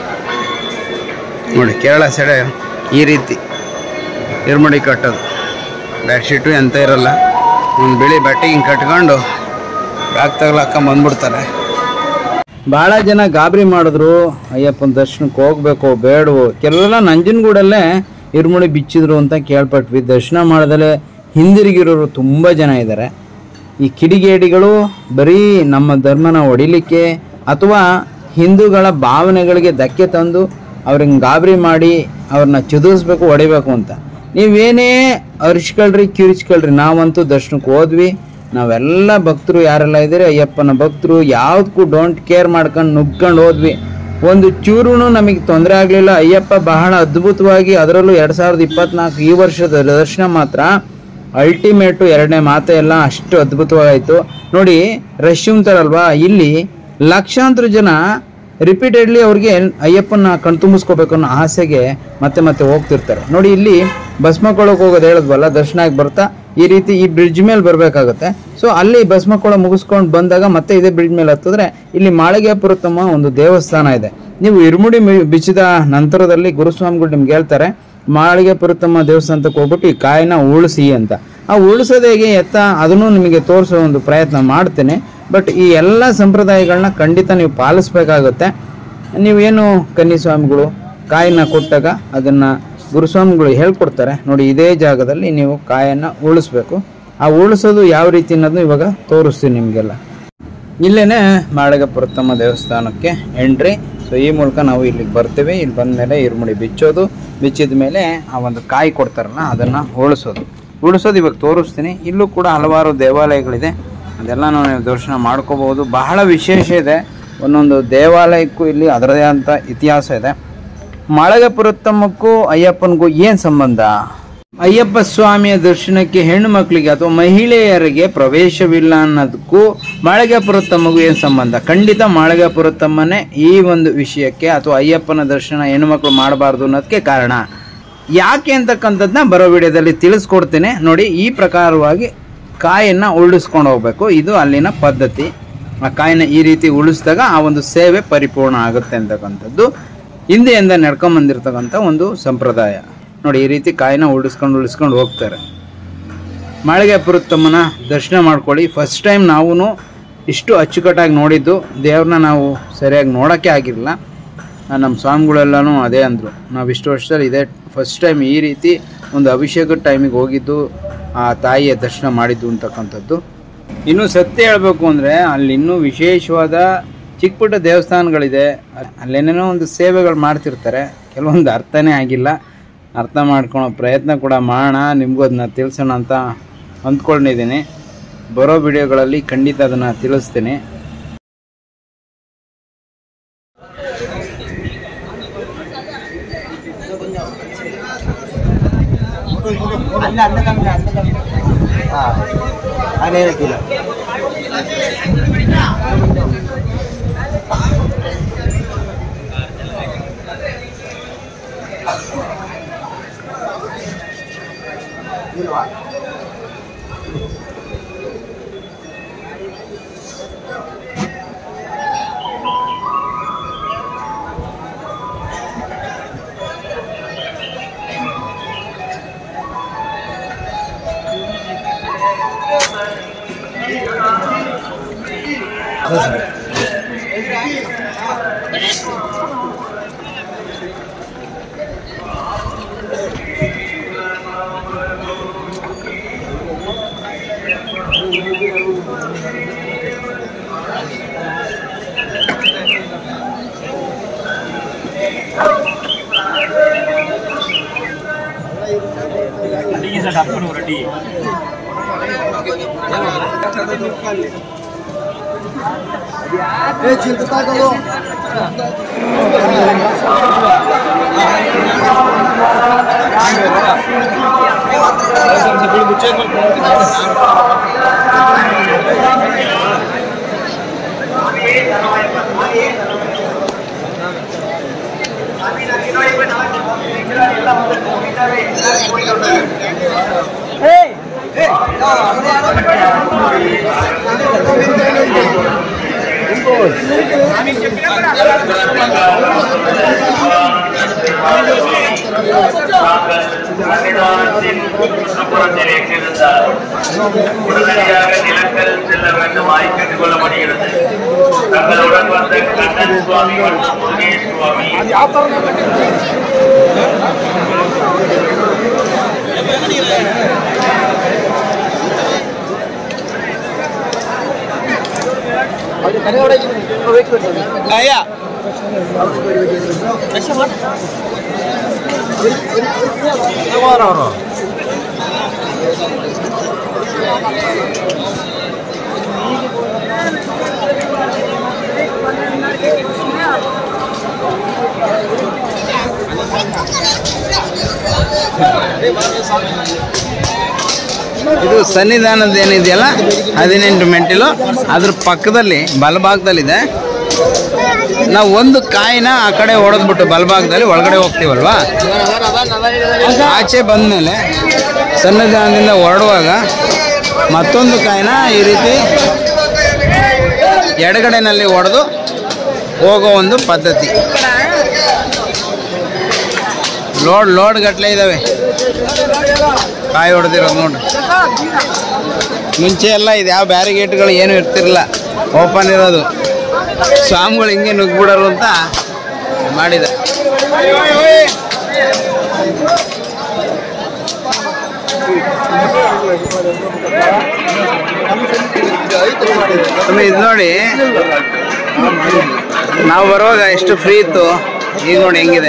ನೋಡಿ ಕೇರಳ ಸೈಡೆ ಈ ರೀತಿ ಇರ್ಮಡಿ ಕಟ್ಟೋದು ಬೆಡ್ಶೀಟು ಎಂತ ಇರಲ್ಲ ಒಂದು ಬಿಳಿ ಬಟ್ಟೆ ಹಿಂಗೆ ಕಟ್ಕೊಂಡು ಬ್ಯಾಗ್ ತಗ್ಲಾಕೊಂಡ್ ಬಂದ್ಬಿಡ್ತಾರೆ ಭಾಳ ಜನ ಗಾಬರಿ ಮಾಡಿದ್ರು ಅಯ್ಯಪ್ಪನ ದರ್ಶನಕ್ಕೆ ಹೋಗ್ಬೇಕು ಬೇಡವು ಕೆಲವೆಲ್ಲ ನಂಜನಗೂಡಲ್ಲೇ ಇರುಮುಳಿ ಬಿಚ್ಚಿದ್ರು ಅಂತ ಕೇಳ್ಪಟ್ವಿ ದರ್ಶನ ಮಾಡ್ದಲೆ ಹಿಂದಿರುಗಿರೋರು ತುಂಬ ಜನ ಇದ್ದಾರೆ ಈ ಕಿಡಿಗೇಡಿಗಳು ಬರೀ ನಮ್ಮ ಧರ್ಮನ ಹೊಡಿಲಿಕ್ಕೆ ಅಥವಾ ಹಿಂದೂಗಳ ಭಾವನೆಗಳಿಗೆ ಧಕ್ಕೆ ತಂದು ಅವ್ರಿಗೆ ಗಾಬರಿ ಮಾಡಿ ಅವ್ರನ್ನ ಚುದಿಸ್ಬೇಕು ಹೊಡಿಬೇಕು ಅಂತ ನೀವೇನೇ ಅರ್ಚ್ಕೊಳ್ರಿ ಕಿರಿಚ್ಕೊಳ್ರಿ ನಾವಂತೂ ದರ್ಶನಕ್ಕೆ ಹೋದ್ವಿ ನಾವೆಲ್ಲ ಭಕ್ತರು ಯಾರೆಲ್ಲ ಇದ್ದೀರಿ ಅಯ್ಯಪ್ಪನ ಭಕ್ತರು ಯಾವುದಕ್ಕೂ ಡೋಂಟ್ ಕೇರ್ ಮಾಡ್ಕೊಂಡು ನುಗ್ಕೊಂಡು ಹೋದ್ವಿ ಒಂದು ಚೂರು ನಮಗೆ ತೊಂದರೆ ಆಗಲಿಲ್ಲ ಅಯ್ಯಪ್ಪ ಬಹಳ ಅದ್ಭುತವಾಗಿ ಅದರಲ್ಲೂ ಎರಡು ಸಾವಿರದ ಇಪ್ಪತ್ನಾಲ್ಕು ಈ ವರ್ಷದ ದರ್ಶನ ಮಾತ್ರ ಅಲ್ಟಿಮೇಟು ಎರಡನೇ ಮಾತೆ ಎಲ್ಲ ಅಷ್ಟು ಅದ್ಭುತವಾಗಾಯಿತು ನೋಡಿ ರಶ್ ಅಂತಾರಲ್ವಾ ಇಲ್ಲಿ ಲಕ್ಷಾಂತರ ಜನ ರಿಪೀಟೆಡ್ಲಿ ಅವ್ರಿಗೆ ಅಯ್ಯಪ್ಪನ ಕಣ್ತುಂಬಿಸ್ಕೋಬೇಕು ಅನ್ನೋ ಆಸೆಗೆ ಮತ್ತೆ ಮತ್ತೆ ಹೋಗ್ತಿರ್ತಾರೆ ನೋಡಿ ಇಲ್ಲಿ ಭಸ್ಮಕೊಳಕ್ಕೆ ಹೋಗೋದು ಹೇಳಿದ್ವಲ್ಲ ದರ್ಶನ ಆಗಿ ಬರ್ತಾ ಈ ರೀತಿ ಈ ಬ್ರಿಡ್ಜ್ ಮೇಲೆ ಬರಬೇಕಾಗುತ್ತೆ ಸೊ ಅಲ್ಲಿ ಭಸ್ಮಕೊಳ ಮುಗಿಸ್ಕೊಂಡು ಬಂದಾಗ ಮತ್ತೆ ಇದೇ ಬ್ರಿಡ್ಜ್ ಮೇಲೆ ಹತ್ತಿದ್ರೆ ಇಲ್ಲಿ ಮಾಳಿಗೆಪುರತಮ್ಮ ಒಂದು ದೇವಸ್ಥಾನ ಇದೆ ನೀವು ಇರುಮುಡಿ ಮಿ- ಬಿಚ್ಚಿದ ನಂತರದಲ್ಲಿ ಗುರುಸ್ವಾಮಿಗಳು ನಿಮ್ಗೆ ಹೇಳ್ತಾರೆ ಮಾಳಿಗೆಪುರತಮ್ಮ ದೇವಸ್ಥಾನಕ್ಕೆ ಹೋಗ್ಬಿಟ್ಟು ಈ ಕಾಯಿನ ಉಳಿಸಿ ಅಂತ ಆ ಉಳಿಸೋದು ಹೇಗೆ ಎತ್ತ ಅದನ್ನು ನಿಮಗೆ ತೋರಿಸೋ ಒಂದು ಪ್ರಯತ್ನ ಮಾಡ್ತೇನೆ ಬಟ್ ಈ ಎಲ್ಲ ಸಂಪ್ರದಾಯಗಳನ್ನ ಖಂಡಿತ ನೀವು ಪಾಲಿಸ್ಬೇಕಾಗುತ್ತೆ ನೀವೇನು ಕನ್ನಿಸ್ವಾಮಿಗಳು ಕಾಯಿನ ಕೊಟ್ಟಾಗ ಅದನ್ನು ಗುರುಸ್ವಾಮಿಗಳು ಹೇಳ್ಕೊಡ್ತಾರೆ ನೋಡಿ ಇದೇ ಜಾಗದಲ್ಲಿ ನೀವು ಕಾಯನ್ನು ಉಳಿಸ್ಬೇಕು ಆ ಉಳಿಸೋದು ಯಾವ ರೀತಿ ಅನ್ನೋದು ಇವಾಗ ತೋರಿಸ್ತೀನಿ ನಿಮಗೆಲ್ಲ ಇಲ್ಲೇನೆ ಮಾಳಗಪುರತ್ತಮ್ಮ ದೇವಸ್ಥಾನಕ್ಕೆ ಎಂಟ್ರಿ ಸೊ ಈ ಮೂಲಕ ನಾವು ಇಲ್ಲಿಗೆ ಬರ್ತೀವಿ ಇಲ್ಲಿ ಬಂದ ಮೇಲೆ ಇರುಮುಡಿ ಬಿಚ್ಚೋದು ಬಿಚ್ಚಿದ ಮೇಲೆ ಆ ಒಂದು ಕಾಯಿ ಕೊಡ್ತಾರಲ್ಲ ಅದನ್ನು ಉಳಿಸೋದು ಉಳಿಸೋದು ಇವಾಗ ತೋರಿಸ್ತೀನಿ ಇಲ್ಲೂ ಕೂಡ ಹಲವಾರು ದೇವಾಲಯಗಳಿದೆ ಅದೆಲ್ಲ ನೀವು ದರ್ಶನ ಮಾಡ್ಕೋಬಹುದು ಬಹಳ ವಿಶೇಷ ಇದೆ ಒಂದೊಂದು ದೇವಾಲಯಕ್ಕೂ ಇಲ್ಲಿ ಅದರದೇ ಆದಂಥ ಇತಿಹಾಸ ಇದೆ ಮಾಳಗಪುರತ್ತಮ್ಮಕ್ಕೂ ಅಯ್ಯಪ್ಪನಿಗೂ ಏನು ಸಂಬಂಧ ಅಯ್ಯಪ್ಪ ಸ್ವಾಮಿಯ ದರ್ಶನಕ್ಕೆ ಹೆಣ್ಣು ಮಕ್ಕಳಿಗೆ ಅಥವಾ ಮಹಿಳೆಯರಿಗೆ ಪ್ರವೇಶವಿಲ್ಲ ಅನ್ನೋದಕ್ಕೂ ಮಾಳಿಗೆಪುರತ್ತಮ್ಮಗೂ ಏನು ಸಂಬಂಧ ಖಂಡಿತ ಮಾಳಿಗೆಪುರತ್ತಮ್ಮನೇ ಈ ಒಂದು ವಿಷಯಕ್ಕೆ ಅಥವಾ ಅಯ್ಯಪ್ಪನ ದರ್ಶನ ಹೆಣ್ಣು ಮಕ್ಕಳು ಮಾಡಬಾರ್ದು ಅನ್ನೋದಕ್ಕೆ ಕಾರಣ ಯಾಕೆ ಅಂತಕ್ಕಂಥದ್ದನ್ನ ಬರೋ ವಿಡಿಯೋದಲ್ಲಿ ತಿಳಿಸ್ಕೊಡ್ತೇನೆ ನೋಡಿ ಈ ಪ್ರಕಾರವಾಗಿ ಕಾಯನ್ನು ಉಳಿಸ್ಕೊಂಡು ಹೋಗ್ಬೇಕು ಇದು ಅಲ್ಲಿನ ಪದ್ಧತಿ ಆ ಕಾಯಿನ ಈ ರೀತಿ ಉಳಿಸಿದಾಗ ಆ ಒಂದು ಸೇವೆ ಪರಿಪೂರ್ಣ ಆಗುತ್ತೆ ಅಂತಕ್ಕಂಥದ್ದು ಹಿಂದೆಯಿಂದ ನಡ್ಕೊಂಡ್ ಬಂದಿರತಕ್ಕಂಥ ಒಂದು ಸಂಪ್ರದಾಯ ನೋಡಿ ಈ ರೀತಿ ಕಾಯಿನ ಉಳಿಸ್ಕೊಂಡು ಉಳಿಸ್ಕೊಂಡು ಹೋಗ್ತಾರೆ ಮಾಳಿಗೆ ಪುರುತ್ತಮ್ಮನ ದರ್ಶನ ಮಾಡ್ಕೊಳ್ಳಿ ಫಸ್ಟ್ ಟೈಮ್ ನಾವು ಇಷ್ಟು ಅಚ್ಚುಕಟ್ಟಾಗಿ ನೋಡಿದ್ದು ದೇವ್ರನ್ನ ನಾವು ಸರಿಯಾಗಿ ನೋಡೋಕ್ಕೆ ಆಗಿರಲಿಲ್ಲ ನಮ್ಮ ಸ್ವಾಮಿಗಳೆಲ್ಲನೂ ಅದೇ ಅಂದರು ನಾವು ಇಷ್ಟು ವರ್ಷದಲ್ಲಿ ಇದೇ ಫಸ್ಟ್ ಟೈಮ್ ಈ ರೀತಿ ಒಂದು ಅಭಿಷೇಕದ ಟೈಮಿಗೆ ಹೋಗಿದ್ದು ಆ ತಾಯಿಯ ದರ್ಶನ ಮಾಡಿದ್ದು ಅಂತಕ್ಕಂಥದ್ದು ಇನ್ನು ಸತ್ಯ ಹೇಳಬೇಕು ಅಂದರೆ ಅಲ್ಲಿ ಇನ್ನೂ ವಿಶೇಷವಾದ ಚಿಕ್ಕ ಪುಟ್ಟ ದೇವಸ್ಥಾನಗಳಿದೆ ಅಲ್- ಅಲ್ಲೇನೇನೋ ಒಂದು ಸೇವೆಗಳು ಮಾಡ್ತಿರ್ತಾರೆ ಕೆಲವೊಂದು ಅರ್ಥನೇ ಆಗಿಲ್ಲ ಅರ್ಥ ಮಾಡ್ಕೊಳೋ ಪ್ರಯತ್ನ ಕೂಡ ಮಾಡೋಣ ನಿಮಗೂ ಅದನ್ನ ತಿಳಿಸೋಣ ಅಂತ ಅಂದ್ಕೊಂಡಿದ್ದೀನಿ ಬರೋ ವಿಡಿಯೋಗಳಲ್ಲಿ ಖಂಡಿತ ಅದನ್ನು ತಿಳಿಸ್ತೀನಿ ಅಲ್ಲ ಅಲ್ಲ ಅಲ್ಲ ಅಲ್ಲ ಹಾಂ ಅದೇ ಹೇಳ್ತಿಲ್ಲ உடனடியாக நிலங்கள் செல்ல வேண்டும் ஆய்வு கொள்ளப்படுகிறது தங்களுடன் வந்த கண்ணன் சுவாமி மற்றும் முருகேஷ் சுவாமி ಇದು ಸನ್ನಿಧಾನದ ಏನಿದೆಯಲ್ಲ ಹದಿನೆಂಟು ಮೆಟ್ಟಿಲು ಅದ್ರ ಪಕ್ಕದಲ್ಲಿ ಬಲಭಾಗದಲ್ಲಿದೆ ನಾವು ಒಂದು ಕಾಯಿನ ಆ ಕಡೆ ಹೊಡೆದ್ಬಿಟ್ಟು ಬಲಭಾಗದಲ್ಲಿ ಒಳಗಡೆ ಹೋಗ್ತೀವಲ್ವಾ ಆಚೆ ಬಂದಮೇಲೆ ಸನ್ನಿಧಾನದಿಂದ ಹೊರಡುವಾಗ ಮತ್ತೊಂದು ಕಾಯಿನ ಈ ರೀತಿ ಎಡಗಡೆನಲ್ಲಿ ಹೊಡೆದು ಹೋಗೋ ಒಂದು ಪದ್ಧತಿ ಲೋಡ್ ಲೋಡ್ ಗಟ್ಟಲೆ ಇದ್ದಾವೆ ಕಾಯಿ ಹೊಡೆದಿರೋದು ನೋಡ್ರಿ ಮುಂಚೆ ಎಲ್ಲ ಇದು ಯಾವ ಬ್ಯಾರಿಗೇಟ್ಗಳು ಏನು ಇರ್ತಿರಲಿಲ್ಲ ಓಪನ್ ಇರೋದು ಸ್ವಾಮಿಗಳು ಹಿಂಗೆ ನುಗ್ಬಿಡೋರು ಅಂತ ಮಾಡಿದೆ ಸ್ವಾಮಿ, ಇದು ನೋಡಿ ನಾವು ಬರುವಾಗ ಎಷ್ಟು ಫ್ರೀ ಇತ್ತು ಈಗ ನೋಡಿ ಹೆಂಗಿದೆ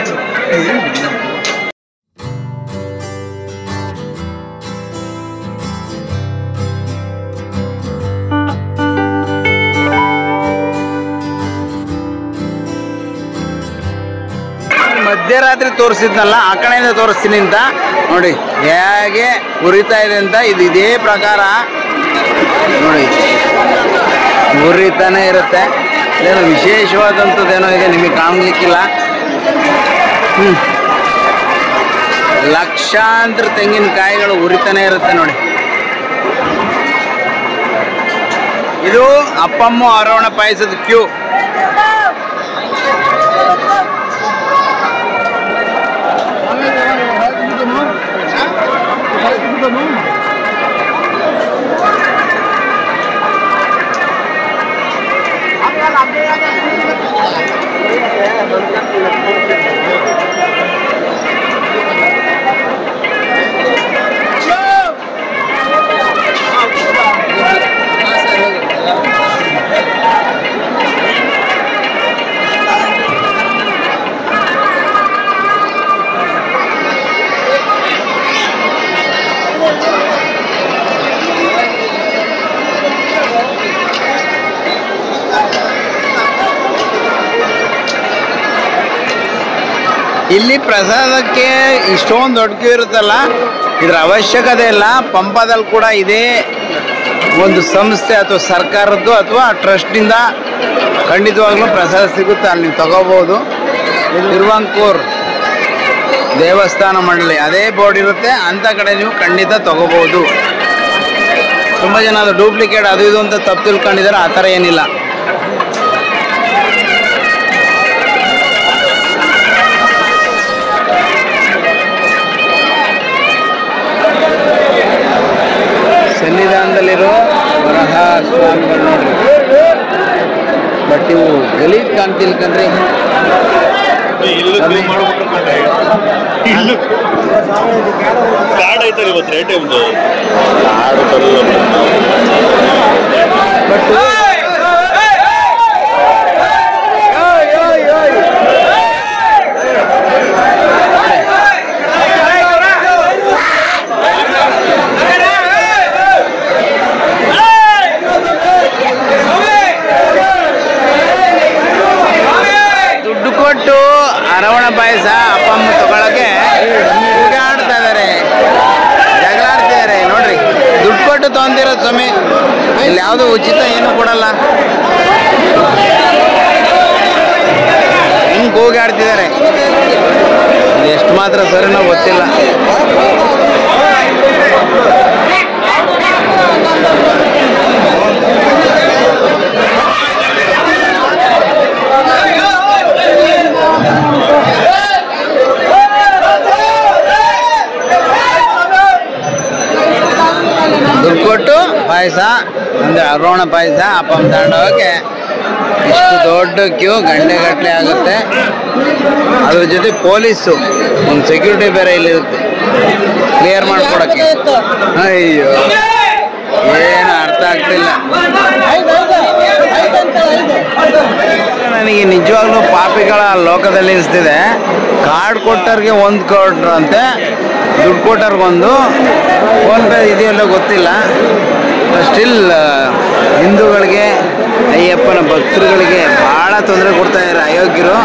ಮಧ್ಯರಾತ್ರಿ ತೋರಿಸಿದ್ನಲ್ಲ ಆ ಕಡೆಯಿಂದ ತೋರಿಸ್ತೀನಿ ಅಂತ ನೋಡಿ ಹೇಗೆ ಉರಿತಾ ಇದೆ ಅಂತ ಇದು ಇದೇ ಪ್ರಕಾರ ನೋಡಿ ಉರಿತಾನೆ ಇರುತ್ತೆ ಏನೋ ವಿಶೇಷವಾದಂಥದ್ದೇನೋ ಇದೆ ನಿಮಗೆ ಕಾಣ್ಲಿಕ್ಕಿಲ್ಲ ಹ್ಞೂ ಲಕ್ಷಾಂತರ ತೆಂಗಿನಕಾಯಿಗಳು ಉರಿತಾನೆ ಇರುತ್ತೆ ನೋಡಿ ಇದು ಅಪ್ಪಮ್ಮ ಅರವಣ ಪಾಯಸದ ಕ್ಯೂ ಇಲ್ಲಿ ಪ್ರಸಾದಕ್ಕೆ ಇಷ್ಟೊಂದು ದೊಡ್ಡ ಕ್ಯೂ ಇರುತ್ತಲ್ಲ ಇದ್ರ ಅವಶ್ಯಕತೆ ಇಲ್ಲ ಪಂಪದಲ್ಲಿ ಕೂಡ ಇದೇ ಒಂದು ಸಂಸ್ಥೆ ಅಥವಾ ಸರ್ಕಾರದ್ದು ಅಥವಾ ಟ್ರಸ್ಟಿಂದ ಖಂಡಿತವಾಗ್ಲೂ ಪ್ರಸಾದ ಸಿಗುತ್ತೆ ಅಲ್ಲಿ ನೀವು ತಗೋಬೋದು ತಿರುವಾಂಕೂರ್ ದೇವಸ್ಥಾನ ಮಂಡಳಿ ಅದೇ ಬೋರ್ಡ್ ಇರುತ್ತೆ ಅಂಥ ಕಡೆ ನೀವು ಖಂಡಿತ ತಗೋಬೋದು ತುಂಬ ಜನ ಅದು ಡೂಪ್ಲಿಕೇಟ್ ಅದು ಇದು ಅಂತ ತಪ್ಪು ತಿಳ್ಕೊಂಡಿದ್ದಾರೆ ಆ ಥರ ಏನಿಲ್ಲ ಸನ್ನಿಧಾನದಲ್ಲಿರೋ ವರಹ ಸ್ವಾಮಿಗಳು ನೋಡ್ರಿ ಬಟ್ ಇವು ಗಲೀಜ್ ಕಾಣ್ತಿಲ್ ಕಣ್ರಿ ಸ್ವಾಮಿ. ಕಾರ್ಡ್ ಐತಲ್ಲ ಇವತ್ತು ರೇಟ್ ಒಂದು ಬಟ್ ದುಡ್ಡು ಕೊಟ್ಟು ಅರವಣ ಪಾಯಸ ಅಪ್ಪ ಅಮ್ಮ ತಗೊಳಕ್ಕೆ ಆಡ್ತಾ ಇದಾರೆ ಜಗಳ ಆಡ್ತಿದ್ದಾರೆ ನೋಡ್ರಿ ದುಡ್ಡು ಕೊಟ್ಟು ತೊಗೊಂಡಿರೋದು ಸ್ವಾಮಿ ಇಲ್ಲಿ ಯಾವುದು ಉಚಿತ ಏನು ಕೊಡಲ್ಲ ಹೆಂಗ್ ಕೂಗಿ ಆಡ್ತಿದ್ದಾರೆ ಇದು ಎಷ್ಟು ಮಾತ್ರ ಸರಿನೋ ಗೊತ್ತಿಲ್ಲ ದುಡ್ಡು ಕೊಟ್ಟು ಪಾಯಸ ಅಂದ್ರೆ ಅರೋಣ ಪಾಯಸ ಅಪ್ಪಮ್ಮ ತಗೊಂಡೋಗಕ್ಕೆ ಇಷ್ಟು ದೊಡ್ಡ ಕ್ಯೂ ಗಂಟೆಗಟ್ಟಲೆ ಆಗುತ್ತೆ ಅದ್ರ ಜೊತೆ ಪೊಲೀಸು ಒಂದು ಸೆಕ್ಯೂರಿಟಿ ಬೇರೆ ಇಲ್ಲಿರುತ್ತೆ ಕ್ಲಿಯರ್ ಮಾಡ್ಕೊಡಕ್ಕೆ ಅಯ್ಯೋ ಏನು ಅರ್ಥ ಆಗ್ತಿಲ್ಲ ನನಗೆ ನಿಜವಾಗ್ಲೂ ಪಾಪಿಗಳ ಲೋಕದಲ್ಲಿ ಅನಿಸ್ತಿದೆ ಕಾರ್ಡ್ ಕೊಟ್ಟವ್ರಿಗೆ ಒಂದು ಕೊಟ್ರಂತೆ ದುಡ್ಡು ಕೊಟ್ಟವ್ರಿಗೊಂದು ಫೋನ್ ಪೇ ಇದೆಯಲ್ಲೋ ಗೊತ್ತಿಲ್ಲ ಸ್ಟಿಲ್ ಹಿಂದೂಗಳಿಗೆ ಅಯ್ಯಪ್ಪನ ಭಕ್ತರುಗಳಿಗೆ ಭಾಳ ತೊಂದರೆ ಕೊಡ್ತಾ ಇದ್ದಾರೆ ಅಯೋಗ್ಯರು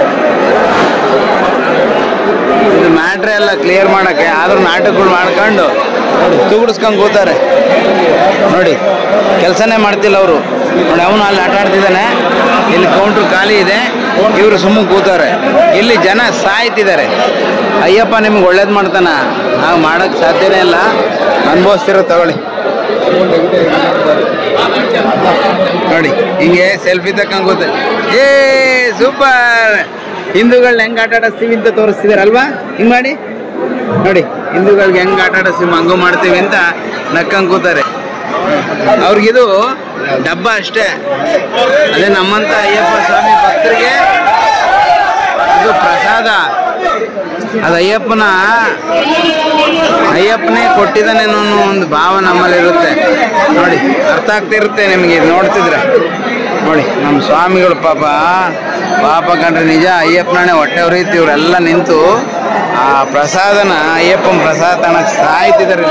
ಇದು ಮ್ಯಾಟ್ರೆ ಎಲ್ಲ ಕ್ಲಿಯರ್ ಮಾಡೋಕ್ಕೆ ಆದರೂ ನಾಟಕಗಳು ಮಾಡ್ಕೊಂಡು ತುಗುಡಿಸ್ಕೊಂಡು ಕೂತಾರೆ ನೋಡಿ ಕೆಲಸನೇ ಮಾಡ್ತಿಲ್ಲ ಅವರು ನೋಡಿ ಅವನು ಅಲ್ಲಿ ಆಟ ಆಡ್ತಿದ್ದಾನೆ ಇಲ್ಲಿ ಕೌಂಟ್ರ್ ಖಾಲಿ ಇದೆ ಇವರು ಸುಮ್ಮನೆ ಕೂತಾರೆ ಇಲ್ಲಿ ಜನ ಸಾಯ್ತಿದ್ದಾರೆ ಅಯ್ಯಪ್ಪ ನಿಮ್ಗೆ ಒಳ್ಳೇದು ಮಾಡ್ತಾನ ನಾವು ಮಾಡೋಕ್ಕೆ ಸಾಧ್ಯನೇ ಇಲ್ಲ ಅನುಭವಿಸ್ತಿರೋ ತಗೊಳ್ಳಿ ನೋಡಿ ಹಿಂಗೆ ಸೆಲ್ಫಿ ತಕ್ಕಂಗೆ ಕೂತ ಏ ಸೂಪರ್ ಹಿಂದೂಗಳನ್ನ ಹೆಂಗ್ ಆಟ ಆಡಿಸ್ತೀವಿ ಅಂತ ತೋರಿಸ್ತಿದಾರೆ ಅಲ್ವಾ ಹಿಂಗ್ ಮಾಡಿ ನೋಡಿ ಹಿಂದೂಗಳಿಗೆ ಹೆಂಗ್ ಆಟ ಆಡಿಸ್ತೀವಿ ಹಂಗೂ ಮಾಡ್ತೀವಿ ಅಂತ ನಕ್ಕಂಗ್ ಕೂತಾರೆ ಅವ್ರಿಗಿದು ಡಬ್ಬ ಅಷ್ಟೇ ಅದೇ ನಮ್ಮಂತ ಅಯ್ಯಪ್ಪ ಸ್ವಾಮಿ ಭಕ್ತರಿಗೆ ಇದು ಪ್ರಸಾದ ಅದು ಅಯ್ಯಪ್ಪನ ಅಯ್ಯಪ್ಪನೇ ಕೊಟ್ಟಿದ್ದಾನೇನೋ ಅನ್ನೋ ಒಂದು ಭಾವ ನಮ್ಮಲ್ಲಿರುತ್ತೆ ನೋಡಿ ಅರ್ಥ ಆಗ್ತಿರುತ್ತೆ ನಿಮಗೆ ಇದು ನೋಡ್ತಿದ್ರೆ ನೋಡಿ ನಮ್ಮ ಸ್ವಾಮಿಗಳು ಪಾಪ ಪಾಪ ಕಂಡ್ರೆ ನಿಜ ಅಯ್ಯಪ್ಪನೇ ಹೊಟ್ಟೆ ಉರಿಯುತ್ತೆ ಇವರೆಲ್ಲ ನಿಂತು ಆ ಪ್ರಸಾದನ ಅಯ್ಯಪ್ಪನ ಪ್ರಸಾದ ತನಕ ಸಾಯ್ತಿದ್ದಾರೆ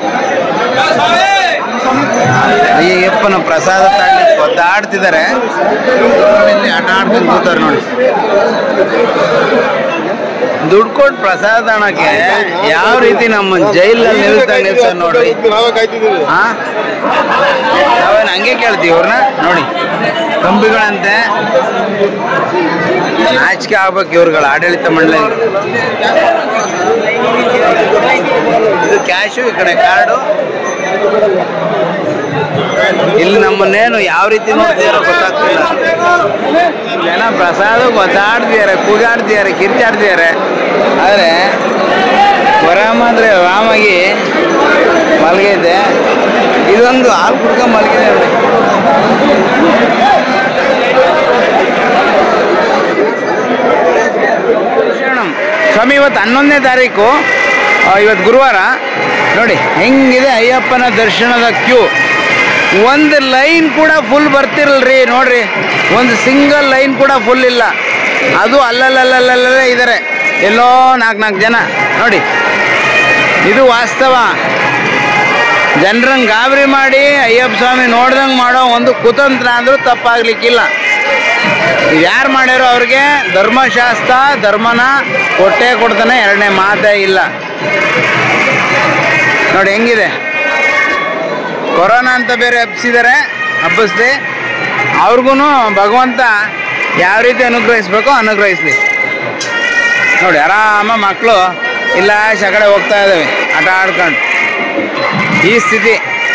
ಅಯ್ಯಪ್ಪನ ಪ್ರಸಾದ ತಗೊಳ್ಳಿ ಒದ್ದಾಡ್ತಿದ್ದಾರೆ ಇಲ್ಲಿ ಆಟ ಆಡ್ಕೊಂಡು ಕೂತಾರೆ ನೋಡಿ ದುಡ್ಡು ಕೊಟ್ಟು ಪ್ರಸಾದ ತಗೊಳಕ್ಕೆ ಯಾವ ರೀತಿ ನಮ್ಮ ಜೈಲಲ್ಲಿ ನಿಲ್ಸ್ದಂಗೆ ನಿಲ್ಸ್ತಾರೆ ನೋಡ್ರಿ ಹಾ ನಾವೇನು ಹಂಗೆ ಕೇಳ್ತೀವಿ ಇವ್ರನ್ನ ನೋಡಿ ಕಂಬಿಗಳಂತೆ ನಾಚಿಕೆ ಆಗ್ಬೇಕು ಇವ್ರುಗಳ ಆಡಳಿತ ಮಂಡಳಿ ಇದು ಕ್ಯಾಶು ಈ ಕಡೆ ಕಾರ್ಡು ಇಲ್ಲಿ ನಮ್ಮನ್ನೇನು ಯಾವ ರೀತಿ ನೋಡ್ತಿದಾರೋ ಗೊತ್ತಾಗ್ತಿಲ್ಲ ಜನ ಪ್ರಸಾದ ಗೊತ್ತಾಡ್ತಿದ್ದಾರೆ ಕೂಗಾಡ್ತಿದ್ದಾರೆ ಕಿರ್ಚಾಡ್ತಿದ್ದಾರೆ ಆದರೆ ವರಾಮ ಅಂದರೆ ರಾಮಾಗಿ ಮಲಗೈತೆ ಇದೊಂದು ಹಾಲು ಕುಡ್ಕೊಂಡು ಮಲಗಿದೆ ನೋಡಿ ಶರಣಂ. ಸ್ವಾಮಿ ಇವತ್ತು ಹನ್ನೊಂದನೇ ತಾರೀಕು ಆ, ಇವತ್ತು ಗುರುವಾರ ನೋಡಿ ಹೆಂಗಿದೆ ಅಯ್ಯಪ್ಪನ ದರ್ಶನದ ಕ್ಯೂ ಒಂದು ಲೈನ್ ಕೂಡ ಫುಲ್ ಬರ್ತಿರಲ್ರಿ ನೋಡ್ರಿ ಒಂದು ಸಿಂಗಲ್ ಲೈನ್ ಕೂಡ ಫುಲ್ ಇಲ್ಲ ಅದು ಅಲ್ಲಲ್ಲಲ್ಲಲ್ಲೇ ಇದ್ದಾರೆ ಎಲ್ಲೋ ನಾಲ್ಕು ನಾಲ್ಕು ಜನ ನೋಡಿ ಇದು ವಾಸ್ತವ ಜನರನ್ನ ಗಾಬರಿ ಮಾಡಿ ಅಯ್ಯಪ್ಪ ಸ್ವಾಮಿ ನೋಡ್ದಂಗೆ ಮಾಡೋ ಒಂದು ಕುತಂತ್ರ ಅಂದ್ರೂ ತಪ್ಪಾಗ್ಲಿಕ್ಕಿಲ್ಲ ಯಾರು ಮಾಡ್ಯಾರೋ ಅವ್ರಿಗೆ ಧರ್ಮಶಾಸ್ತ್ರ ಧರ್ಮನ ಕೊಟ್ಟೇ ಕೊಡ್ತಾನೆ ಎರಡನೇ ಮಾತೇ ಇಲ್ಲ ನೋಡಿ ಹೆಂಗಿದೆ ಕೊರೋನಾ ಅಂತ ಬೇರೆ ಹಬ್ಸಿದ್ದಾರೆ ಹಬ್ಬಿಸ್ಲಿ ಅವ್ರಿಗೂ ಭಗವಂತ ಯಾವ ರೀತಿ ಅನುಗ್ರಹಿಸ್ಬೇಕೋ ಅನುಗ್ರಹಿಸ್ಲಿ ನೋಡಿ ಆರಾಮ ಮಕ್ಕಳು ಇಲ್ಲ ಆಚೆ ಆ ಕಡೆ ಹೋಗ್ತಾ ಇದ್ದಾವೆ ಆಟ ಆಡ್ಕೊಂಡು ಈ ಸ್ಥಿತಿ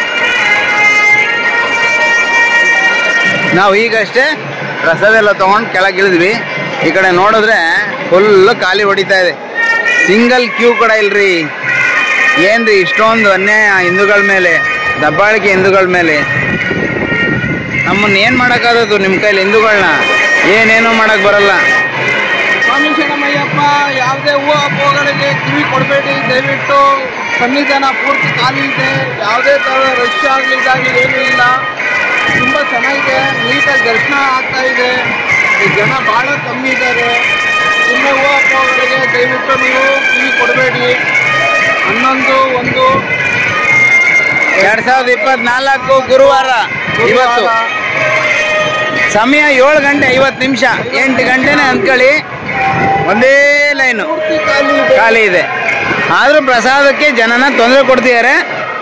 ನಾವು ಈಗಷ್ಟೇ ಪ್ರಸಾದ ತೊಗೊಂಡು ಕೆಳಗೆ ಇಳಿದ್ವಿ ಈ ಕಡೆ ನೋಡಿದ್ರೆ ಫುಲ್ಲು ಖಾಲಿ ಹೊಡಿತಾ ಇದೆ ಸಿಂಗಲ್ ಕ್ಯೂ ಕೂಡ ಇಲ್ರಿ ಏನ್ರಿ ಇಷ್ಟೊಂದು ಅನ್ಯಾಯ ಹಿಂದೂಗಳ ಮೇಲೆ ದಬ್ಬಾಳಿಕೆ ಹಿಂದೂಗಳ ಮೇಲೆ ನಮ್ಮನ್ನ ಏನು ಮಾಡೋಕ್ಕಾಗದು ನಿಮ್ಮ ಕೈಲಿ ಹಿಂದೂಗಳನ್ನ ಏನೇನು ಮಾಡಕ್ ಬರಲ್ಲ ಸ್ವಾಮಿ ಶರಣಮಯ್ಯಪ್ಪ ಯಾವುದೇ ಹೂವು ಹಬ್ಬಗಳಿಗೆ ಕಿವಿ ಕೊಡಬೇಡಿ ದಯವಿಟ್ಟು ಸನ್ನಿಧಾನ ಪೂರ್ತಿ ಖಾಲಿ ಇದೆ ಯಾವುದೇ ಥರದ ರಶ್ ಆಗಲಿ ಇದಾಗಲಿ ಏನೂ ಇಲ್ಲ ತುಂಬ ಚೆನ್ನಾಗಿದೆ ನೀಟಾಗಿ ದರ್ಶನ ಆಗ್ತಾ ಇದೆ ಈ ಜನ ಭಾಳ ಕಮ್ಮಿ ಇದ್ದಾರೆ ಸುಮ್ಮನೆ ಹೂವು ಹಬ್ಬಗಳಿಗೆ ದಯವಿಟ್ಟು ನೀವು ಕಿವಿ ಕೊಡಬೇಡಿ ಹನ್ನೊಂದು ಒಂದು ಎರಡ್ ಸಾವಿರದ ಇಪ್ಪತ್ನಾಲ್ಕು ಗುರುವಾರ ಇವತ್ತು ಸಮಯ ಏಳು ಗಂಟೆ ಐವತ್ತು ನಿಮಿಷ ಎಂಟು ಗಂಟೆನೇ ಅಂದ್ಕೊಳ್ಳಿ ಒಂದೇ ಲೈನು ಖಾಲಿ ಇದೆ ಖಾಲಿ ಇದೆ ಆದರೂ ಪ್ರಸಾದಕ್ಕೆ ಜನನ ತೊಂದರೆ ಕೊಡ್ತಿದ್ದಾರೆ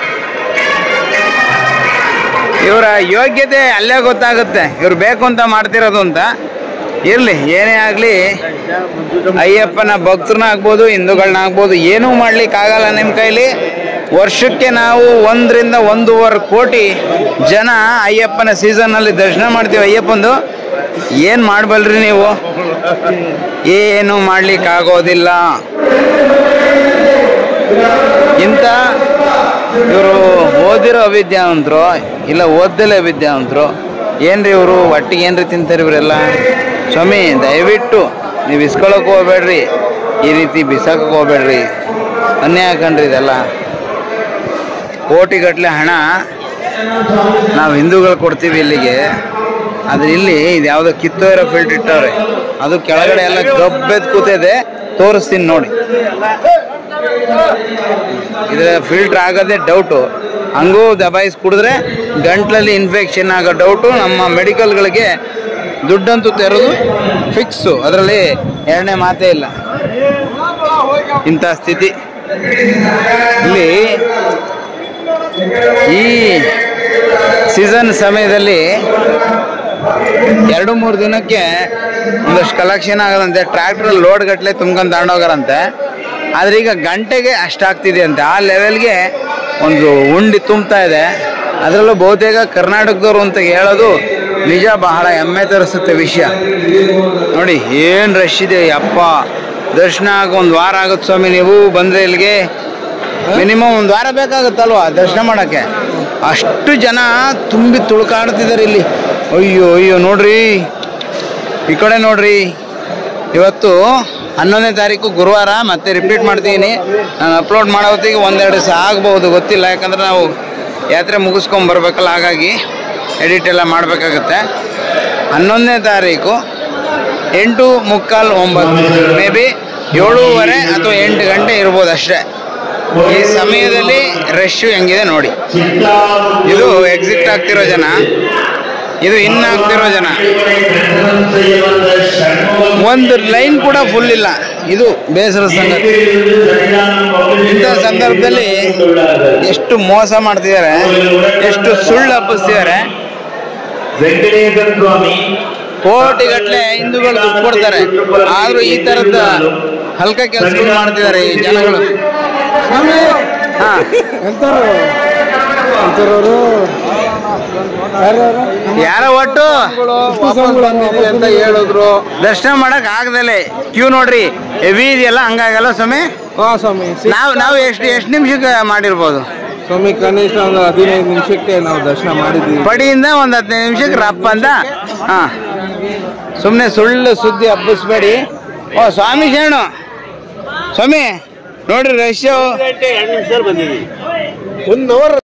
ಇವರ ಯೋಗ್ಯತೆ ಅಲ್ಲೇ ಗೊತ್ತಾಗುತ್ತೆ ಇವ್ರು ಬೇಕು ಅಂತ ಮಾಡ್ತಿರೋದು ಅಂತ ಇರಲಿ ಏನೇ ಆಗಲಿ ಅಯ್ಯಪ್ಪನ ಭಕ್ತರನ್ನ ಆಗ್ಬೋದು ಹಿಂದೂಗಳನ್ನ ಆಗ್ಬೋದು ಏನೂ ಮಾಡ್ಲಿಕ್ಕಾಗಲ್ಲ ನಿಮ್ಮ ಕೈಲಿ ವರ್ಷಕ್ಕೆ ನಾವು ಒಂದರಿಂದ ಒಂದೂವರೆ ಕೋಟಿ ಜನ ಅಯ್ಯಪ್ಪನ ಸೀಸನ್ನಲ್ಲಿ ದರ್ಶನ ಮಾಡ್ತೀವಿ ಅಯ್ಯಪ್ಪಂದು ಏನು ಮಾಡಬಲ್ರಿ ನೀವು ಏನು ಮಾಡ್ಲಿಕ್ಕಾಗೋದಿಲ್ಲ ಇಂಥ ಇವರು ಓದಿರೋ ಅವಿದ್ಯಾವಂತರು ಇಲ್ಲ ಓದ್ದಲೇ ಅವಿದ್ಯಾವಂತರು ಏನ್ರಿ ಇವರು ಒಟ್ಟಿಗೆ ಏನ್ರಿ ತಿಂತಾರೆ ಇವರೆಲ್ಲ ಸ್ವಾಮಿ ದಯವಿಟ್ಟು ನೀವು ಇಸ್ಕೊಳಕ್ ಹೋಗ್ಬೇಡ್ರಿ ಈ ರೀತಿ ಬಿಸಾಕಕ್ಕೆ ಹೋಗ್ಬೇಡ್ರಿ ಅನ್ಯಾಯ ಕಣ್ರಿ ಇದೆಲ್ಲ ಕೋಟಿಗಟ್ಟಲೆ ಹಣ ನಾವು ಹಿಂದೂಗಳು ಕೊಡ್ತೀವಿ ಇಲ್ಲಿಗೆ ಆದ್ರೆ ಇಲ್ಲಿ ಇದು ಯಾವುದೋ ಕಿತ್ತೋಯಿರೋ ಫಿಲ್ಟ್ ಇಟ್ಟವ್ರೆ ಅದು ಕೆಳಗಡೆ ಎಲ್ಲ ಗಬ್ಬೆದ್ ಕೂತಿದೆ ತೋರಿಸ್ತೀನಿ ನೋಡಿ ಇದ್ರ ಫಿಲ್ಟರ್ ಆಗೋದೇ ಡೌಟು ಹಂಗೂ ದಬಾಯಿಸಿ ಕುಡಿದ್ರೆ ಗಂಟ್ಲಲ್ಲಿ ಇನ್ಫೆಕ್ಷನ್ ಆಗೋ ಡೌಟು ನಮ್ಮ ಮೆಡಿಕಲ್ಗಳಿಗೆ ದುಡ್ಡಂತೂ ತೆರೋದು ಫಿಕ್ಸು ಅದರಲ್ಲಿ ಎರಡನೇ ಮಾತೇ ಇಲ್ಲ ಇಂಥ ಸ್ಥಿತಿ ಇಲ್ಲಿ ಈ ಸೀಸನ್ ಸಮಯದಲ್ಲಿ ಎರಡು ಮೂರು ದಿನಕ್ಕೆ ಒಂದಷ್ಟು ಕಲೆಕ್ಷನ್ ಆಗೋದಂತೆ ಟ್ರ್ಯಾಕ್ಟರ್ ಲೋಡ್ ಗಟ್ಟಲೆ ತುಂಬ್ಕೊಂಡು ತಗೊಂಡೋಗಾರಂತೆ ಆದ್ರೆ ಈಗ ಗಂಟೆಗೆ ಅಷ್ಟಾಗ್ತಿದೆ ಅಂತೆ ಆ ಲೆವೆಲ್ಗೆ ಒಂದು ಉಂಡಿ ತುಂಬ್ತಾ ಇದೆ ಅದರಲ್ಲೂ ಬಹುತೇಕ ಕರ್ನಾಟಕದವರು ಅಂತ ಹೇಳೋದು ನಿಜ ಬಹಳ ಹೆಮ್ಮೆ ತರಿಸುತ್ತೆ ವಿಷಯ ನೋಡಿ ಏನು ರಶ್ ಇದೆ ಅಪ್ಪ ದರ್ಶನ ಆಗ ಒಂದು ವಾರ ಆಗುತ್ತೆ ಸ್ವಾಮಿ ನೀವು ಬಂದ್ರೆ ಇಲ್ಲಿಗೆ ಮಿನಿಮಮ್ ಒಂದು ವಾರ ಬೇಕಾಗುತ್ತಲ್ವಾ ದರ್ಶನ ಮಾಡೋಕ್ಕೆ ಅಷ್ಟು ಜನ ತುಂಬಿ ತುಳ್ಕಾಡ್ತಿದ್ದಾರೆ ಇಲ್ಲಿ ಅಯ್ಯೋ ಅಯ್ಯೋ ನೋಡ್ರಿ ಈ ಕಡೆ ನೋಡ್ರಿ ಇವತ್ತು ಹನ್ನೊಂದನೇ ತಾರೀಕು ಗುರುವಾರ ಮತ್ತೆ ರಿಪೀಟ್ ಮಾಡ್ತೀನಿ ನಾನು ಅಪ್ಲೋಡ್ ಮಾಡೋ ಹೊತ್ತಿಗೆ ಒಂದೆರಡು ದಿವಸ ಆಗ್ಬೋದು ಗೊತ್ತಿಲ್ಲ ಯಾಕಂದ್ರೆ ನಾವು ಯಾತ್ರೆ ಮುಗಿಸ್ಕೊಂಡ್ ಬರ್ಬೇಕಲ್ಲ ಹಾಗಾಗಿ ಎಡಿಟ್ ಎಲ್ಲ ಮಾಡಬೇಕಾಗತ್ತೆ ಹನ್ನೊಂದನೇ ತಾರೀಕು ಎಂಟು ಮುಕ್ಕಾಲು ಒಂಬತ್ತು ಮೇ ಬಿ ಏಳೂವರೆ ಅಥವಾ ಎಂಟು ಗಂಟೆ ಇರ್ಬೋದು ಅಷ್ಟೇ ಈ ಸಮಯದಲ್ಲಿ ರಶ್ಶು ಹೆಂಗಿದೆ ನೋಡಿ ಇದು ಎಕ್ಸಿಟ್ ಆಗ್ತಿರೋ ಜನ ಇದು ಇನ್ ಆಗ್ತಿರೋ ಜನ ಒಂದು ಲೈನ್ ಕೂಡ ಫುಲ್ ಇಲ್ಲ ಇದು ಬೇಸರ ಸಂಗತಿ ಇಂಥ ಸಂದರ್ಭದಲ್ಲಿ ಎಷ್ಟು ಮೋಸ ಮಾಡ್ತಿದ್ದಾರೆ ಎಷ್ಟು ಸುಳ್ಳು ಹಬ್ಬಿಸ್ತಿದ್ದಾರೆ ವೆಂಕಟೇಶ್ವರ ಸ್ವಾಮಿ ಕೋಟಿಗಟ್ಟಲೆ ಹಿಂದೂಗಳು ದುಡ್ಡು ಕೊಡ್ತಾರೆ ಆದ್ರೂ ಈ ತರದ ಹಲ್ಕ ಕೆಲಸಗಳು ಮಾಡ್ತಿದ್ದಾರೆ ಈ ಜನಗಳು ಹಾ ಎಂತಾರು ಎಂತಾರವರು ಯಾರ್ಯಾರು ಯಾರ ಒಟ್ಟು ವಾಪಸ್ ಬಂದಿದೆ ಅಂತ ಹೇಳಿದ್ರು ದರ್ಶನ ಮಾಡಕ್ ಆಗದಲೆ ಕ್ಯೂ ನೋಡ್ರಿ ಹೆವಿ ಇದೆಯಲ್ಲ ಹಂಗಾಗಲ್ಲ ಸ್ವಾಮಿ ಹಾ ಸ್ವಾಮಿ ನಾವು ನಾವು ಎಷ್ಟು ಎಷ್ಟು ನಿಮಿಷಕ್ಕೆ ಮಾಡಿರ್ಬೋದು ಸ್ವಾಮಿ ಕನಿಷ್ಠ ಒಂದು ಹದಿನೈದು ನಿಮಿಷಕ್ಕೆ ನಾವು ದರ್ಶನ ಮಾಡಿದ್ದೀವಿ ಪಡಿಯಿಂದ ಒಂದು ಹದಿನೈದು ನಿಮಿಷಕ್ಕೆ ರಪ್ಪ ಅಂತ ಹಾ ಸುಮ್ಮನೆ ಸುಳ್ಳು ಸುದ್ದಿ ಹಬ್ಬಿಸ್ಬೇಡಿ ಓ ಸ್ವಾಮಿ ಶರಣು ಸ್ವಾಮಿ ನೋಡ್ರಿ ರಶ್ ಎರಡು ನಿಮಿಷ ಬಂದಿದ್ದೀವಿ ಒನ್ ಅವರ್